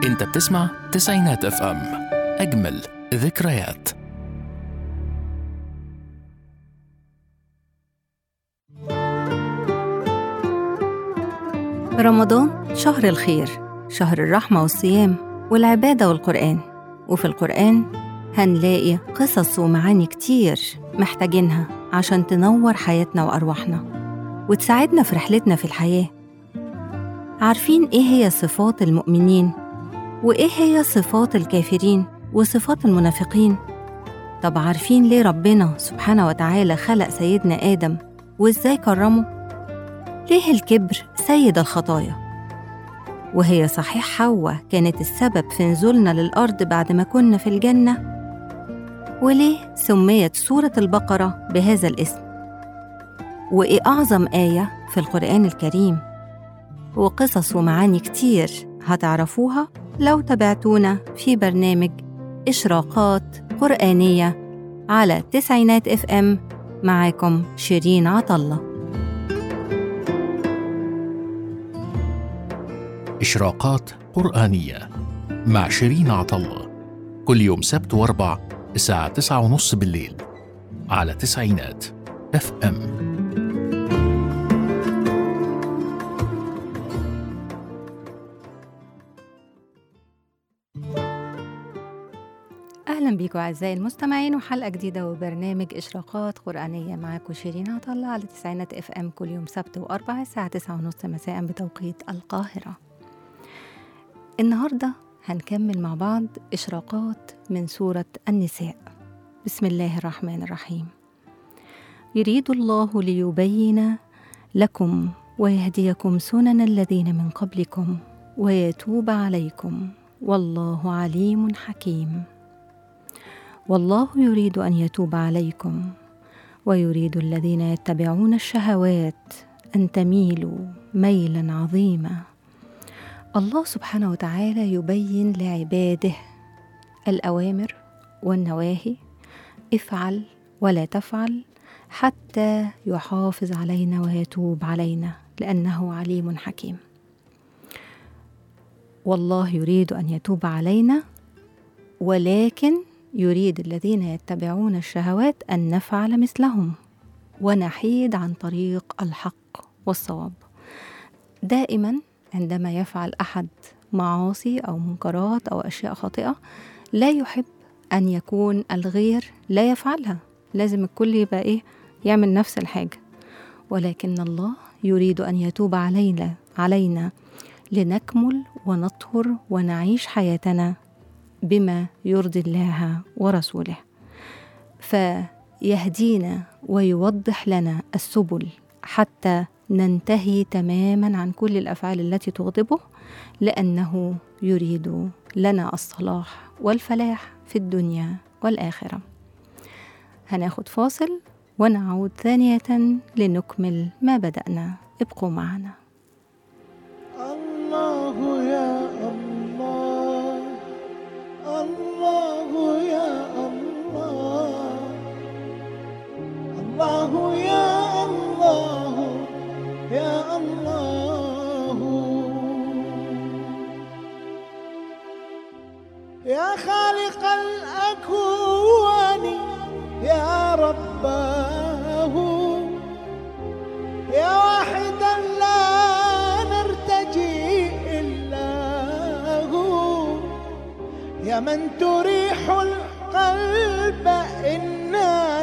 انت بتسمع تسعينات اف ام اجمل ذكريات رمضان شهر الخير شهر الرحمة والصيام والعبادة والقرآن وفي القرآن هنلاقي قصص ومعاني كتير محتاجينها عشان تنور حياتنا وأرواحنا وتساعدنا في رحلتنا في الحياة عارفين إيه هي صفات المؤمنين وإيه هي صفات الكافرين وصفات المنافقين طب عارفين ليه ربنا سبحانه وتعالى خلق سيدنا آدم وإزاي كرمه؟ ليه الكبر سيد الخطايا؟ وهي صحيح حواء كانت السبب في نزولنا للأرض بعد ما كنا في الجنة؟ وليه سميت سورة البقرة بهذا الاسم؟ وإيه أعظم آية في القرآن الكريم؟ وقصص ومعاني كتير هتعرفوها لو تابعتونا في برنامج إشراقات قرآنية على تسعينات اف ام معاكم شيرين عطله إشراقات قرآنية مع شيرين عطلة كل يوم سبت واربع الساعة تسعة ونص بالليل على تسعينات اف ام أهلا بيكم أعزائي المستمعين وحلقة جديدة وبرنامج إشراقات قرآنية معاكم شيرين عطلة على تسعينات اف ام كل يوم سبت وأربع الساعة تسعة ونص مساء بتوقيت القاهرة النهاردة هنكمل مع بعض إشراقات من سورة النساء بسم الله الرحمن الرحيم يريد الله ليبين لكم ويهديكم سنن الذين من قبلكم ويتوب عليكم والله عليم حكيم والله يريد ان يتوب عليكم ويريد الذين يتبعون الشهوات ان تميلوا ميلا عظيما الله سبحانه وتعالى يبين لعباده الاوامر والنواهي افعل ولا تفعل حتى يحافظ علينا ويتوب علينا لانه عليم حكيم والله يريد ان يتوب علينا ولكن يريد الذين يتبعون الشهوات ان نفعل مثلهم ونحيد عن طريق الحق والصواب دائما عندما يفعل احد معاصي او منكرات او اشياء خاطئه لا يحب ان يكون الغير لا يفعلها لازم الكل يبقى ايه يعمل نفس الحاجه ولكن الله يريد ان يتوب علينا علينا لنكمل ونطهر ونعيش حياتنا بما يرضي الله ورسوله فيهدينا ويوضح لنا السبل حتى ننتهي تماما عن كل الافعال التي تغضبه لانه يريد لنا الصلاح والفلاح في الدنيا والاخره هناخد فاصل ونعود ثانيه لنكمل ما بدانا ابقوا معنا الله يا الله الله يا الله الله يا الله يا الله يا خالق الأكوان يا رباه يا واحدا لا نرتجي إلا هو يا من تريح القلب إن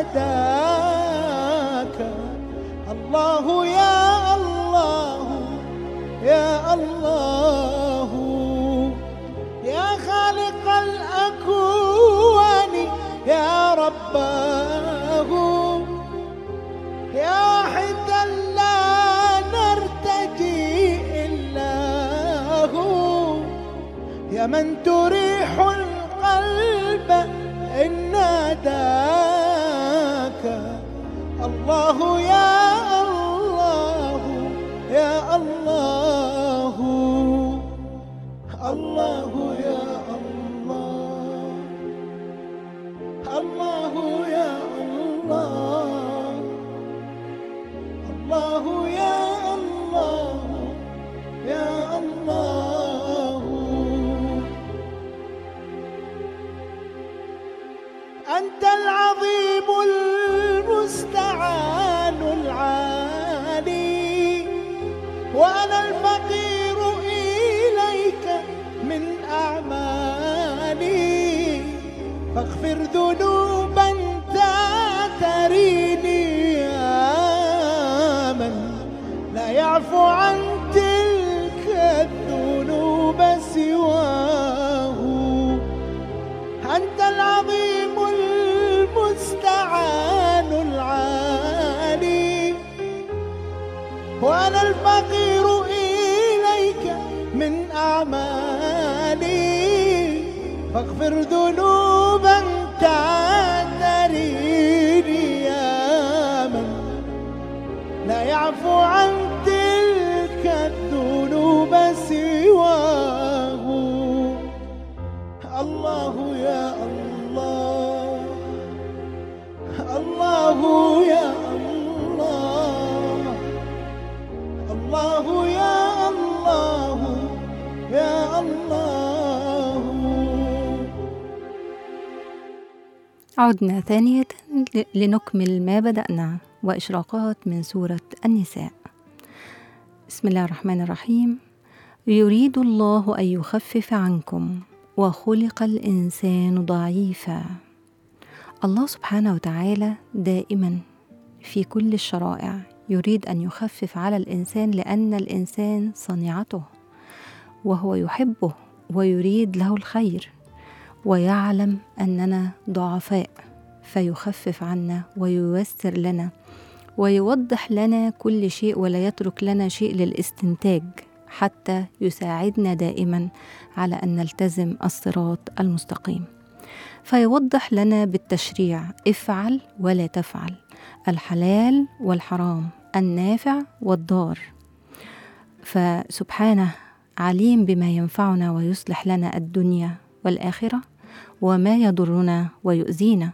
ناداك الله يا الله يا الله يا خالق الأكوان يا رباه يا واحدا لا نرتجي إلا هو يا من تريح القلب إن ناداك الله يا الله يا الله الله يا الله الله يا الله الله يا الله يا الله فاغفر ذنوبا تريني يا من لا يعفو عن تلك الذنوب سواه أنت العظيم المستعان العالي وأنا الفقير إليك من أعمالي فاغفر ذنوبا تريني يا من لا يعفو عن تلك الذنوب سواه الله يا الله الله يا الله الله يا الله يا الله عدنا ثانية ل- لنكمل ما بدأنا وإشراقات من سورة النساء بسم الله الرحمن الرحيم يريد الله أن يخفف عنكم وخلق الإنسان ضعيفا الله سبحانه وتعالى دائما في كل الشرائع يريد أن يخفف على الإنسان لأن الإنسان صنيعته وهو يحبه ويريد له الخير ويعلم اننا ضعفاء فيخفف عنا وييسر لنا ويوضح لنا كل شيء ولا يترك لنا شيء للاستنتاج حتى يساعدنا دائما على ان نلتزم الصراط المستقيم فيوضح لنا بالتشريع افعل ولا تفعل الحلال والحرام النافع والضار فسبحانه عليم بما ينفعنا ويصلح لنا الدنيا والآخرة وما يضرنا ويؤذينا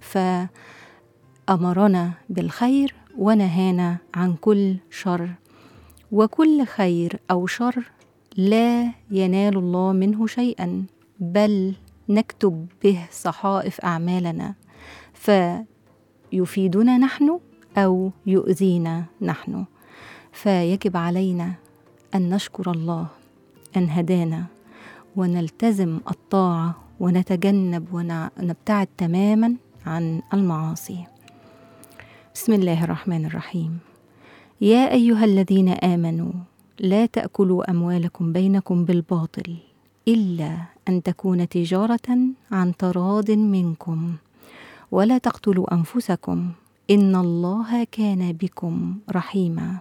فأمرنا بالخير ونهانا عن كل شر وكل خير أو شر لا ينال الله منه شيئا بل نكتب به صحائف أعمالنا فيفيدنا نحن أو يؤذينا نحن فيجب علينا أن نشكر الله أن هدانا ونلتزم الطاعة ونتجنب ونبتعد تماما عن المعاصي. بسم الله الرحمن الرحيم. يا أيها الذين آمنوا لا تأكلوا أموالكم بينكم بالباطل إلا أن تكون تجارة عن تراض منكم ولا تقتلوا أنفسكم إن الله كان بكم رحيما.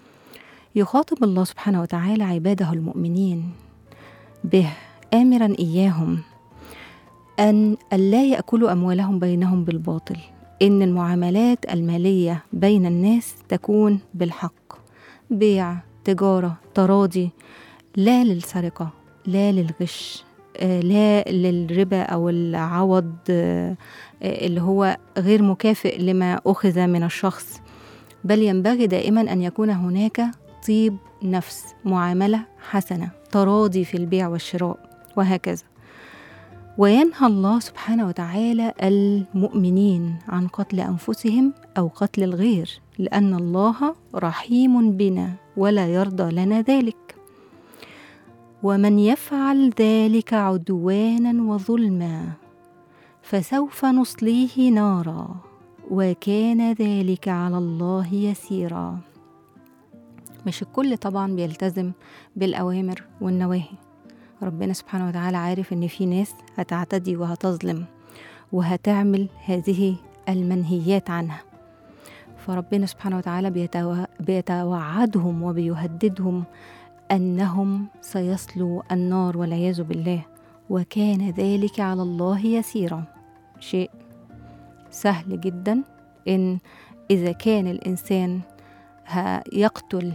يخاطب الله سبحانه وتعالى عباده المؤمنين به آمرا إياهم أن ألا يأكلوا أموالهم بينهم بالباطل إن المعاملات المالية بين الناس تكون بالحق بيع تجارة تراضي لا للسرقة لا للغش آه، لا للربا أو العوض آه، آه، اللي هو غير مكافئ لما أخذ من الشخص بل ينبغي دائما أن يكون هناك طيب نفس معاملة حسنة تراضي في البيع والشراء وهكذا وينهى الله سبحانه وتعالى المؤمنين عن قتل انفسهم او قتل الغير لان الله رحيم بنا ولا يرضى لنا ذلك ومن يفعل ذلك عدوانا وظلما فسوف نصليه نارا وكان ذلك على الله يسيرا مش الكل طبعا بيلتزم بالأوامر والنواهي ربنا سبحانه وتعالى عارف إن في ناس هتعتدي وهتظلم وهتعمل هذه المنهيات عنها فربنا سبحانه وتعالى بيتو... بيتوعدهم وبيهددهم أنهم سيصلوا النار والعياذ بالله وكان ذلك على الله يسيرا شيء سهل جدا إن إذا كان الإنسان يقتل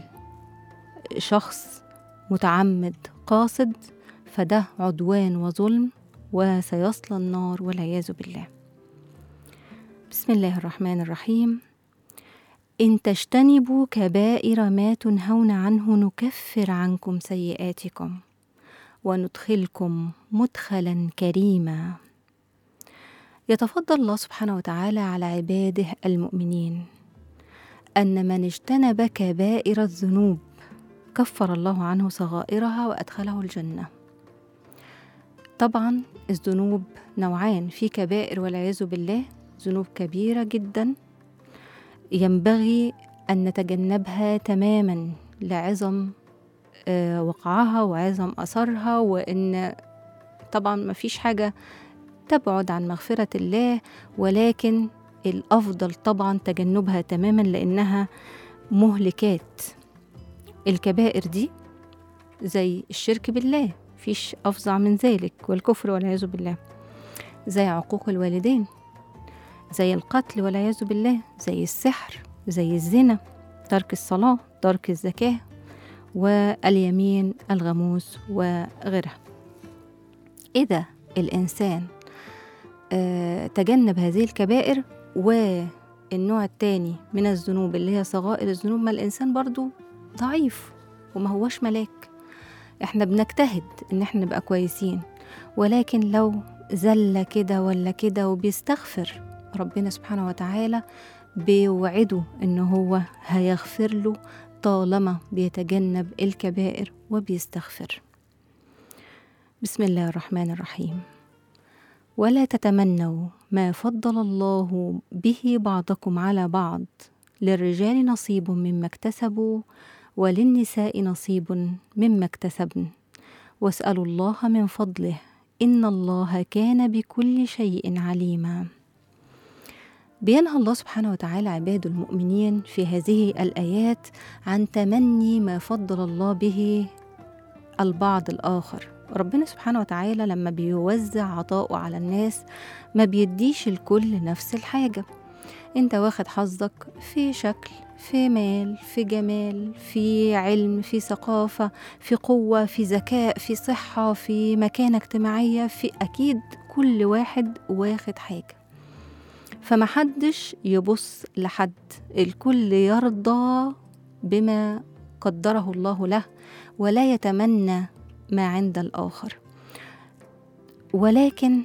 شخص متعمد قاصد فده عدوان وظلم وسيصلى النار والعياذ بالله بسم الله الرحمن الرحيم ان تجتنبوا كبائر ما تنهون عنه نكفر عنكم سيئاتكم وندخلكم مدخلا كريما يتفضل الله سبحانه وتعالى على عباده المؤمنين ان من اجتنب كبائر الذنوب كفر الله عنه صغائرها وادخله الجنه طبعا الذنوب نوعان في كبائر والعياذ بالله ذنوب كبيرة جدا ينبغي أن نتجنبها تماما لعظم آه، وقعها وعظم أثرها وإن طبعا ما فيش حاجة تبعد عن مغفرة الله ولكن الأفضل طبعا تجنبها تماما لأنها مهلكات الكبائر دي زي الشرك بالله فيش أفظع من ذلك والكفر والعياذ بالله زي عقوق الوالدين زي القتل والعياذ بالله زي السحر زي الزنا ترك الصلاة ترك الزكاة واليمين الغموس وغيرها إذا الإنسان آه، تجنب هذه الكبائر والنوع التاني من الذنوب اللي هي صغائر الذنوب ما الإنسان برضو ضعيف وما هوش ملاك احنا بنجتهد ان احنا نبقى كويسين ولكن لو زل كده ولا كده وبيستغفر ربنا سبحانه وتعالى بيوعده ان هو هيغفر له طالما بيتجنب الكبائر وبيستغفر بسم الله الرحمن الرحيم ولا تتمنوا ما فضل الله به بعضكم على بعض للرجال نصيب مما اكتسبوا وللنساء نصيب مما اكتسبن واسالوا الله من فضله ان الله كان بكل شيء عليما بينهى الله سبحانه وتعالى عباده المؤمنين في هذه الايات عن تمني ما فضل الله به البعض الاخر ربنا سبحانه وتعالى لما بيوزع عطاؤه على الناس ما بيديش الكل نفس الحاجه انت واخد حظك في شكل في مال في جمال في علم في ثقافة في قوة في ذكاء في صحة في مكانة اجتماعية في أكيد كل واحد واخد حاجة فمحدش يبص لحد الكل يرضى بما قدره الله له ولا يتمنى ما عند الآخر ولكن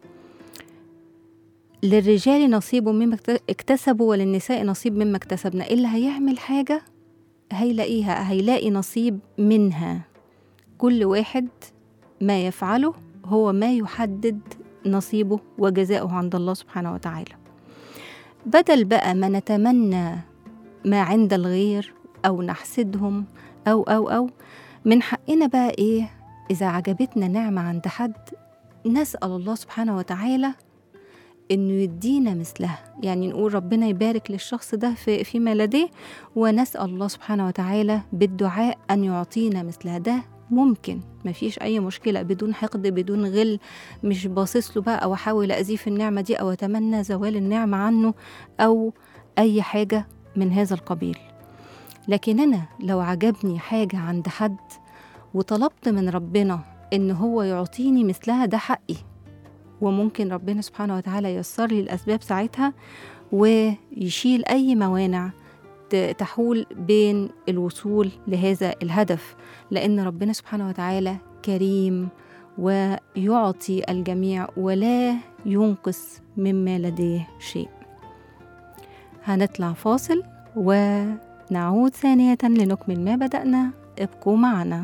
للرجال نصيب مما اكت- اكتسبوا وللنساء نصيب مما اكتسبنا اللي هيعمل حاجة هيلاقيها هيلاقي نصيب منها كل واحد ما يفعله هو ما يحدد نصيبه وجزاؤه عند الله سبحانه وتعالى بدل بقى ما نتمنى ما عند الغير أو نحسدهم أو أو أو من حقنا بقى إيه إذا عجبتنا نعمة عند حد نسأل الله سبحانه وتعالى انه يدينا مثلها يعني نقول ربنا يبارك للشخص ده في فيما لديه ونسال الله سبحانه وتعالى بالدعاء ان يعطينا مثلها ده ممكن مفيش اي مشكله بدون حقد بدون غل مش باصص له بقى او احاول اذيه في النعمه دي او اتمنى زوال النعمه عنه او اي حاجه من هذا القبيل لكن انا لو عجبني حاجه عند حد وطلبت من ربنا ان هو يعطيني مثلها ده حقي وممكن ربنا سبحانه وتعالى ييسر لي الأسباب ساعتها ويشيل أي موانع ت- تحول بين الوصول لهذا الهدف لأن ربنا سبحانه وتعالى كريم ويعطي الجميع ولا ينقص مما لديه شيء هنطلع فاصل ونعود ثانية لنكمل ما بدأنا ابقوا معنا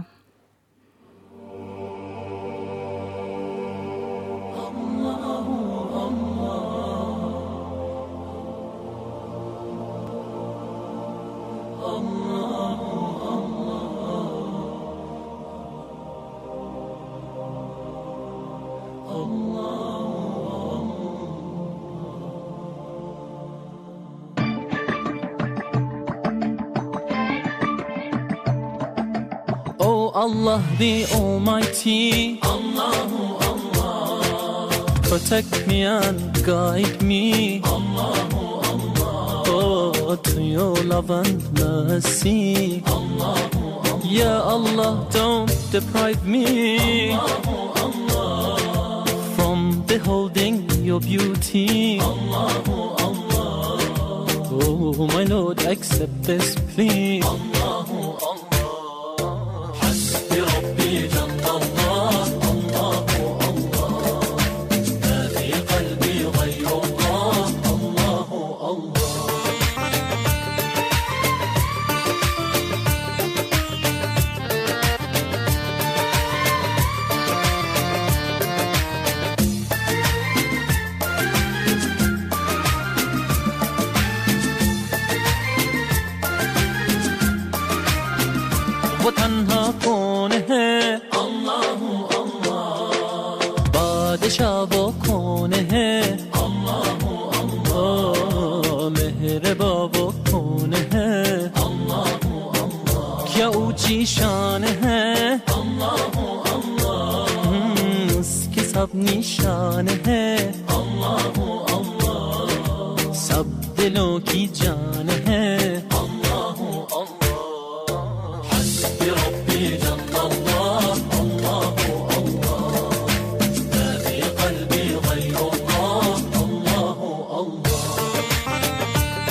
Oh Allah the Almighty Allahu Allah Protect me and guide me Allahu Allah Oh to your love and mercy Allahu Allah Ya Allah don't deprive me Allahu Allah From beholding your beauty Allahu Allah Oh my Lord accept this please حسبي ربي جل الله الله الله ما في قلبي غير الله الله الله و تنها کنه الله الله بعد شب و کنه الله الله مهر بابا کنه الله الله کیا او چی شانه الله الله اسکی سب نشانه الله الله سب دلوں کی جان ہے اللہ اللہ حسبي ربي جل الله الله الله ما في قلبي غير الله الله الله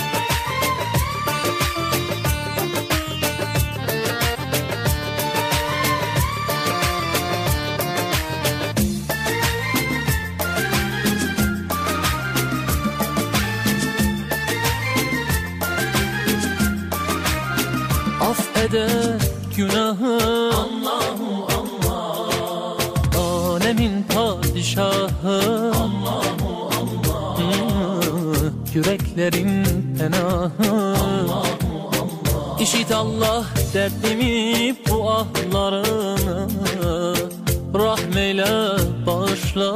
Af eder günahı Allahu Allah Alemin padişahı Allahu Allah Yüreklerin penahı Allahu Allah İşit Allah derdimi bu ahlarını Rahmeyle bağışla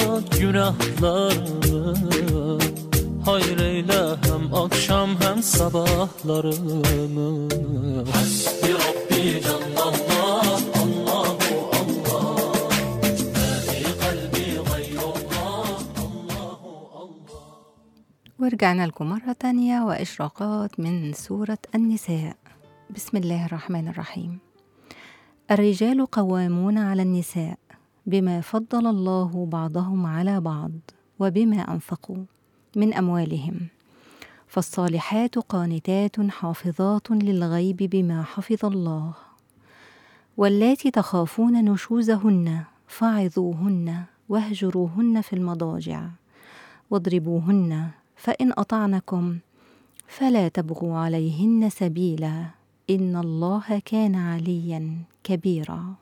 günahlarını Hayır eyle hem akşam hem sabahlarını Hasbi Rabbi Cellallah Allahu Allah Ma fi kalbi gayrullah Allahu Allah ورجعنا لكم مرة تانية وإشراقات من سورة النساء بسم الله الرحمن الرحيم الرجال قوامون على النساء بما فضل الله بعضهم على بعض وبما أنفقوا من أموالهم فالصالحات قانتات حافظات للغيب بما حفظ الله واللاتي تخافون نشوزهن فعظوهن واهجروهن في المضاجع واضربوهن فإن أطعنكم فلا تبغوا عليهن سبيلا إن الله كان عليا كبيرا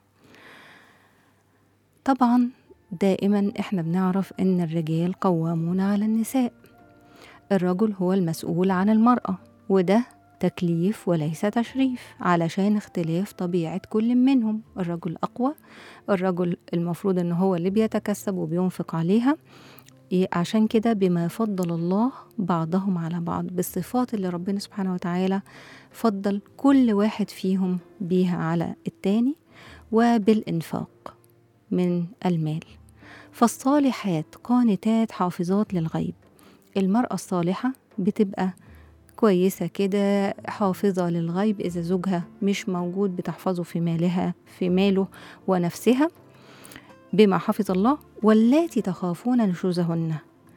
طبعا دائما احنا بنعرف ان الرجال قوامون على النساء الرجل هو المسؤول عن المرأة وده تكليف وليس تشريف علشان اختلاف طبيعة كل منهم الرجل أقوى الرجل المفروض ان هو اللي بيتكسب وبينفق عليها إيه عشان كده بما فضل الله بعضهم على بعض بالصفات اللي ربنا سبحانه وتعالى فضل كل واحد فيهم بيها على التاني وبالإنفاق من المال فالصالحات قانتات حافظات للغيب المرأة الصالحة بتبقى كويسة كده حافظة للغيب إذا زوجها مش موجود بتحفظه في مالها في ماله ونفسها بما حفظ الله واللاتي تخافون نشوزهن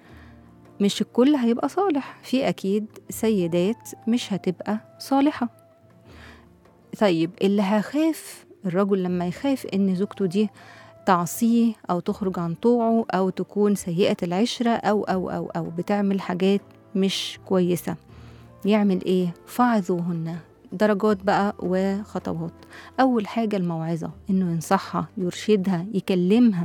مش الكل هيبقى صالح في أكيد سيدات مش هتبقى صالحة طيب اللي هخاف الرجل لما يخاف إن زوجته دي تعصيه أو تخرج عن طوعه أو تكون سيئة العشرة أو أو أو أو بتعمل حاجات مش كويسة يعمل إيه؟ فعظوهن درجات بقى وخطوات أول حاجة الموعظة إنه ينصحها يرشدها يكلمها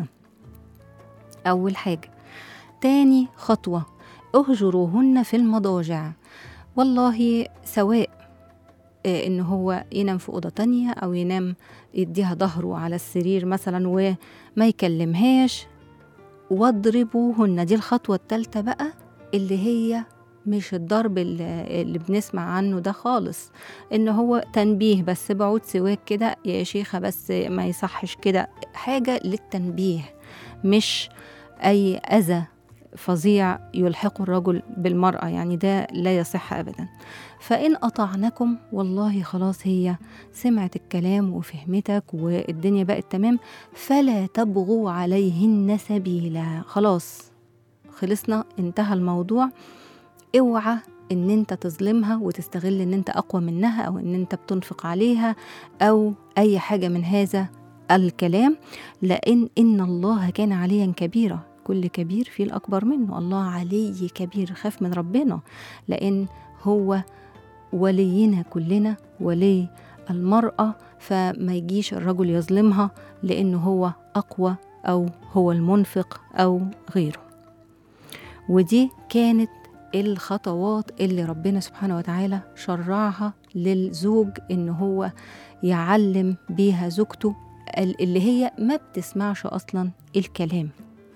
أول حاجة تاني خطوة اهجروهن في المضاجع والله سواء آه، إن هو ينام في أوضة تانية أو ينام يديها ظهره على السرير مثلا وما يكلمهاش واضربوهن دي الخطوة التالتة بقى اللي هي مش الضرب اللي اللي بنسمع عنه ده خالص ان هو تنبيه بس بعود سواك كده يا شيخة بس ما يصحش كده حاجة للتنبيه مش اي اذى فظيع يلحق الرجل بالمرأة يعني ده لا يصح أبدا فإن أطعنكم والله خلاص هي سمعت الكلام وفهمتك والدنيا بقت تمام فلا تبغوا عليهن سبيلا خلاص خلصنا انتهى الموضوع اوعى ان انت تظلمها وتستغل ان انت اقوى منها او ان انت بتنفق عليها او اي حاجه من هذا الكلام لان ان الله كان عليا كبيرا كل كبير فيه الاكبر منه الله علي كبير خاف من ربنا لان هو ولينا كلنا ولي المرأة فما يجيش الرجل يظلمها لأنه هو أقوى أو هو المنفق أو غيره ودي كانت الخطوات اللي ربنا سبحانه وتعالى شرعها للزوج إن هو يعلم بيها زوجته ال- اللي هي ما بتسمعش أصلا الكلام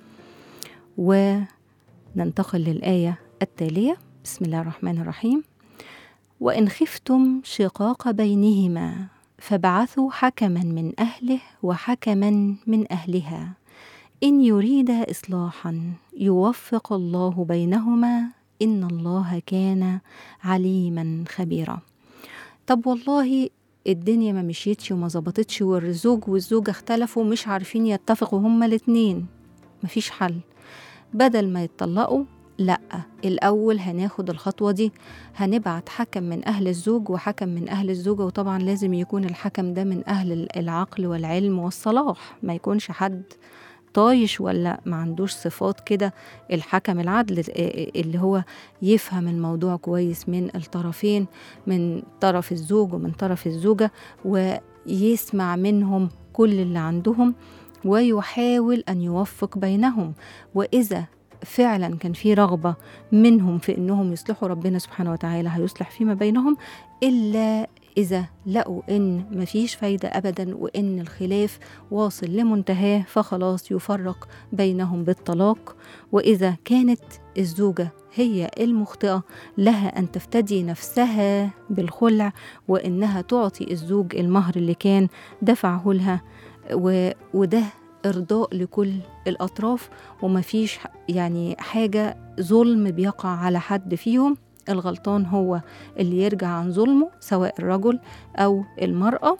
وننتقل للآية التالية بسم الله الرحمن الرحيم وإن خفتم شقاق بينهما فابعثوا حكما من أهله وحكما من أهلها إن يريد إصلاحا يوفق الله بينهما إن الله كان عليما خبيرا طب والله الدنيا ما مشيتش وما ظبطتش والزوج والزوجة اختلفوا مش عارفين يتفقوا هما الاتنين مفيش حل بدل ما يتطلقوا لا الأول هناخد الخطوة دي هنبعت حكم من أهل الزوج وحكم من أهل الزوجة وطبعا لازم يكون الحكم ده من أهل العقل والعلم والصلاح ما يكونش حد طايش ولا ما عندوش صفات كده الحكم العدل اللي هو يفهم الموضوع كويس من الطرفين من طرف الزوج ومن طرف الزوجة ويسمع منهم كل اللي عندهم ويحاول أن يوفق بينهم وإذا فعلا كان في رغبة منهم في إنهم يصلحوا ربنا سبحانه وتعالى هيصلح فيما بينهم إلا إذا لقوا إن مفيش فايدة أبدا وإن الخلاف واصل لمنتهاه فخلاص يفرق بينهم بالطلاق وإذا كانت الزوجة هي المخطئة لها أن تفتدي نفسها بالخلع وإنها تعطي الزوج المهر اللي كان دفعه لها و... وده إرضاء لكل الأطراف ومفيش يعني حاجة ظلم بيقع على حد فيهم الغلطان هو اللي يرجع عن ظلمه سواء الرجل أو المرأة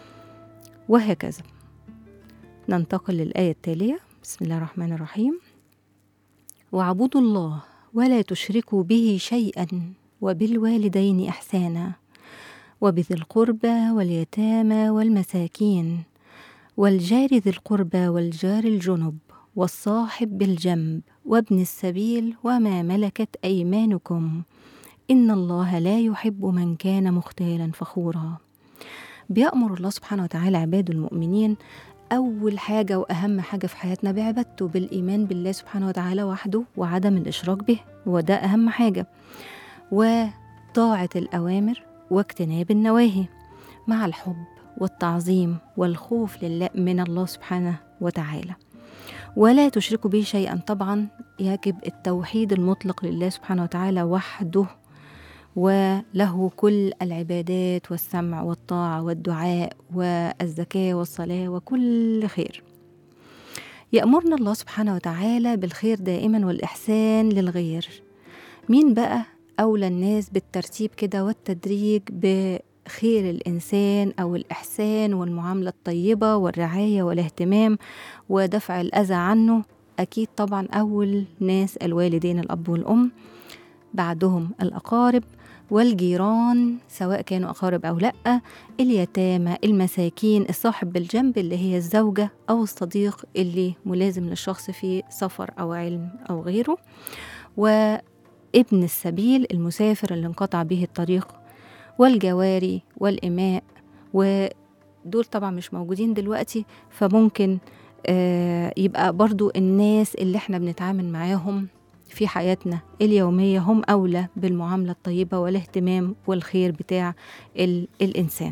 وهكذا ننتقل للآية التالية بسم الله الرحمن الرحيم واعبدوا الله ولا تشركوا به شيئا وبالوالدين إحسانا وبذي القربى واليتامى والمساكين والجار ذي القربى والجار الجنب والصاحب بالجنب وابن السبيل وما ملكت أيمانكم إن الله لا يحب من كان مختالا فخورا بيأمر الله سبحانه وتعالى عباده المؤمنين أول حاجة وأهم حاجة في حياتنا بعبادته بالإيمان بالله سبحانه وتعالى وحده وعدم الإشراك به وده أهم حاجة وطاعة الأوامر واجتناب النواهي مع الحب والتعظيم والخوف لله من الله سبحانه وتعالى ولا تشركوا به شيئا طبعا يجب التوحيد المطلق لله سبحانه وتعالى وحده وله كل العبادات والسمع والطاعة والدعاء والزكاة والصلاة وكل خير يأمرنا الله سبحانه وتعالى بالخير دائما والإحسان للغير مين بقى أولى الناس بالترتيب كده والتدريج بخير الإنسان أو الإحسان والمعاملة الطيبة والرعاية والاهتمام ودفع الأذى عنه أكيد طبعا أول ناس الوالدين الأب والأم بعدهم الأقارب والجيران سواء كانوا أقارب أو لأ اليتامى المساكين الصاحب بالجنب اللي هي الزوجة أو الصديق اللي ملازم للشخص في سفر أو علم أو غيره وابن السبيل المسافر اللي انقطع به الطريق والجواري والإماء ودول طبعا مش موجودين دلوقتي فممكن آه يبقى برضو الناس اللي احنا بنتعامل معاهم في حياتنا اليومية هم أولى بالمعاملة الطيبة والاهتمام والخير بتاع ال- الإنسان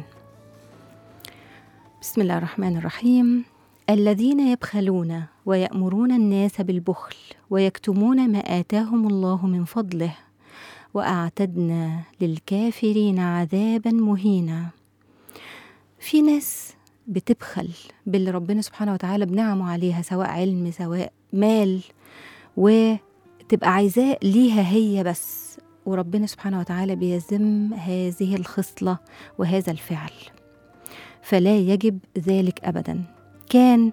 بسم الله الرحمن الرحيم الذين يبخلون ويأمرون الناس بالبخل ويكتمون ما آتاهم الله من فضله وأعتدنا للكافرين عذابا مهينا في ناس بتبخل باللي ربنا سبحانه وتعالى بنعمه عليها سواء علم سواء مال وتبقى عايزاه ليها هي بس وربنا سبحانه وتعالى بيذم هذه الخصلة وهذا الفعل فلا يجب ذلك أبدا كان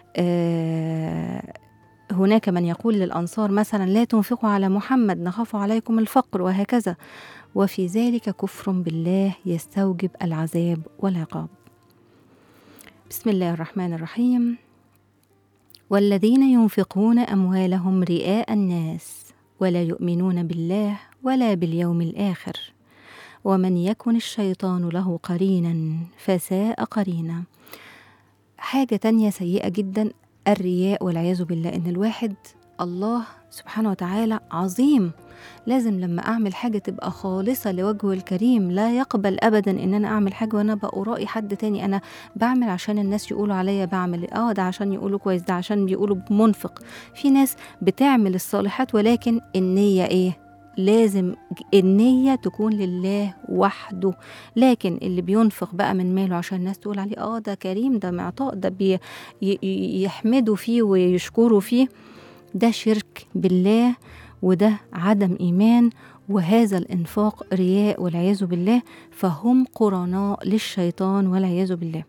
آه هناك من يقول للأنصار مثلا لا تنفقوا على محمد نخاف عليكم الفقر وهكذا وفي ذلك كفر بالله يستوجب العذاب والعقاب بسم الله الرحمن الرحيم والذين ينفقون أموالهم رئاء الناس ولا يؤمنون بالله ولا باليوم الآخر ومن يكن الشيطان له قرينا فساء قرينا حاجة تانية سيئة جدا الرياء والعياذ بالله إن الواحد الله سبحانه وتعالى عظيم لازم لما اعمل حاجه تبقى خالصه لوجهه الكريم لا يقبل ابدا ان انا اعمل حاجه وانا بقى ارائي حد تاني انا بعمل عشان الناس يقولوا عليا بعمل اه ده عشان يقولوا كويس ده عشان بيقولوا منفق في ناس بتعمل الصالحات ولكن النيه ايه لازم النية تكون لله وحده لكن اللي بينفق بقى من ماله عشان الناس تقول عليه اه ده كريم ده معطاء ده بي ي- ي- يحمدوا فيه ويشكروا فيه ده شرك بالله وده عدم إيمان وهذا الإنفاق رياء والعياذ بالله فهم قرناء للشيطان والعياذ بالله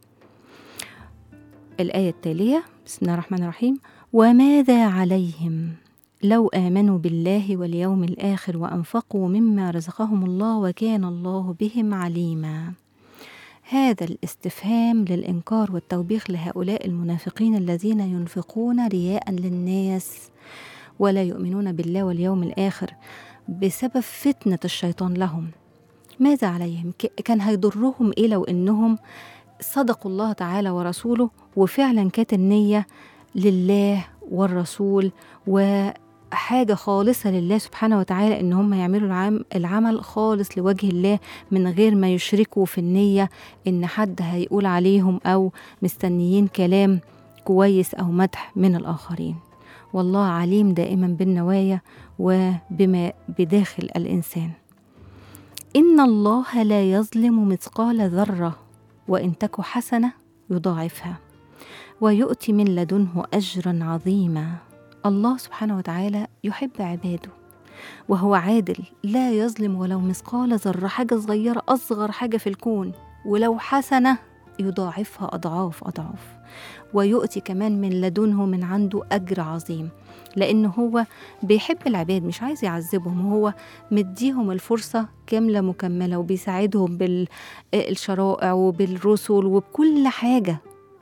الآية التالية بسم الله الرحمن الرحيم وماذا عليهم لو آمنوا بالله واليوم الآخر وأنفقوا مما رزقهم الله وكان الله بهم عليما هذا الاستفهام للإنكار والتوبيخ لهؤلاء المنافقين الذين ينفقون رياء للناس ولا يؤمنون بالله واليوم الآخر بسبب فتنة الشيطان لهم ماذا عليهم؟ ك- كان هيضرهم إيه لو إنهم صدقوا الله تعالى ورسوله وفعلا كانت النية لله والرسول وحاجة خالصة لله سبحانه وتعالى إن هم يعملوا العام العمل خالص لوجه الله من غير ما يشركوا في النية إن حد هيقول عليهم أو مستنيين كلام كويس أو مدح من الآخرين والله عليم دائما بالنوايا وبما بداخل الإنسان إن الله لا يظلم مثقال ذرة وإن تك حسنة يضاعفها ويؤتي من لدنه أجرا عظيما الله سبحانه وتعالى يحب عباده وهو عادل لا يظلم ولو مثقال ذرة حاجة صغيرة أصغر حاجة في الكون ولو حسنة يضاعفها أضعاف أضعاف ويؤتي كمان من لدنه من عنده أجر عظيم لأنه هو بيحب العباد مش عايز يعذبهم هو مديهم الفرصة كاملة مكملة وبيساعدهم بالشرائع وبالرسل وبكل حاجة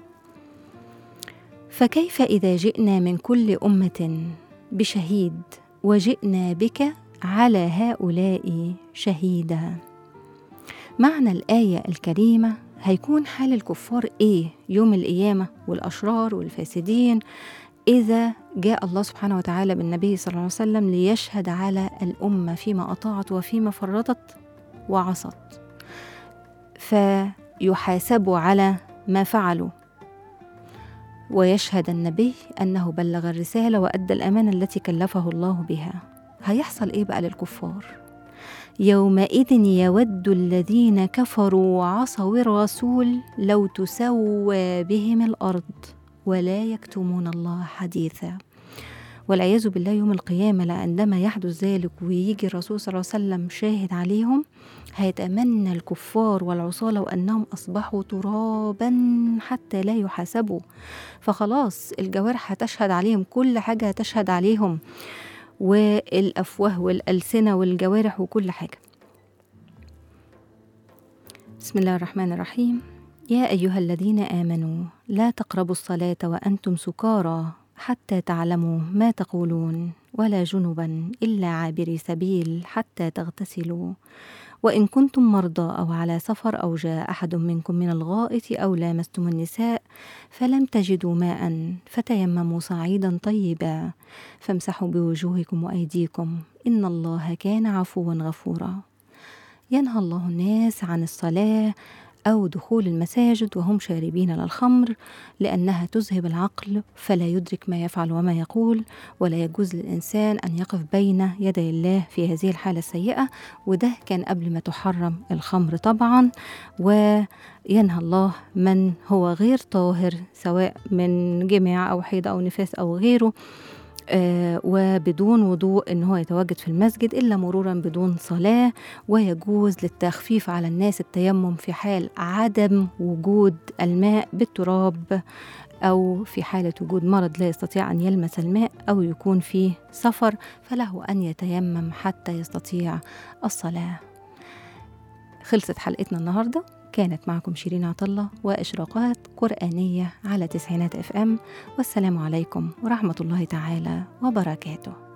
فكيف إذا جئنا من كل أمة بشهيد وجئنا بك على هؤلاء شهيدا معنى الآية الكريمة هيكون حال الكفار إيه يوم القيامة والأشرار والفاسدين إذا جاء الله سبحانه وتعالى بالنبي صلى الله عليه وسلم ليشهد على الأمة فيما أطاعت وفيما فرطت وعصت فيحاسبوا على ما فعلوا ويشهد النبي أنه بلغ الرسالة وأدى الأمانة التي كلفه الله بها هيحصل إيه بقى للكفار؟ يومئذ يود الذين كفروا وعصوا الرسول لو تسوى بهم الأرض ولا يكتمون الله حديثا والعياذ بالله يوم القيامة عندما يحدث ذلك ويجي الرسول صلى الله عليه وسلم شاهد عليهم هيتمنى الكفار والعصاة لو أنهم أصبحوا ترابا حتى لا يحاسبوا فخلاص الجوارح هتشهد عليهم كل حاجة هتشهد عليهم والأفواه والألسنة والجوارح وكل حاجة بسم الله الرحمن الرحيم يا أيها الذين آمنوا لا تقربوا الصلاة وأنتم سكارى حتى تعلموا ما تقولون ولا جنبا إلا عابري سبيل حتى تغتسلوا وإن كنتم مرضى أو على سفر أو جاء أحد منكم من الغائط أو لامستم النساء فلم تجدوا ماء فتيمموا صعيدا طيبا فامسحوا بوجوهكم وأيديكم إن الله كان عفوا غفورا ينهى الله الناس عن الصلاة أو دخول المساجد وهم شاربين للخمر لأنها تذهب العقل فلا يدرك ما يفعل وما يقول ولا يجوز للإنسان أن يقف بين يدي الله في هذه الحالة السيئة وده كان قبل ما تحرم الخمر طبعا وينهى الله من هو غير طاهر سواء من جماع أو حيض أو نفاس أو غيره آه، وبدون وضوء ان هو يتواجد في المسجد الا مرورا بدون صلاه ويجوز للتخفيف على الناس التيمم في حال عدم وجود الماء بالتراب او في حاله وجود مرض لا يستطيع ان يلمس الماء او يكون فيه سفر فله ان يتيمم حتى يستطيع الصلاه خلصت حلقتنا النهارده كانت معكم شيرين عطلة وإشراقات قرآنية على تسعينات اف ام والسلام عليكم ورحمة الله تعالى وبركاته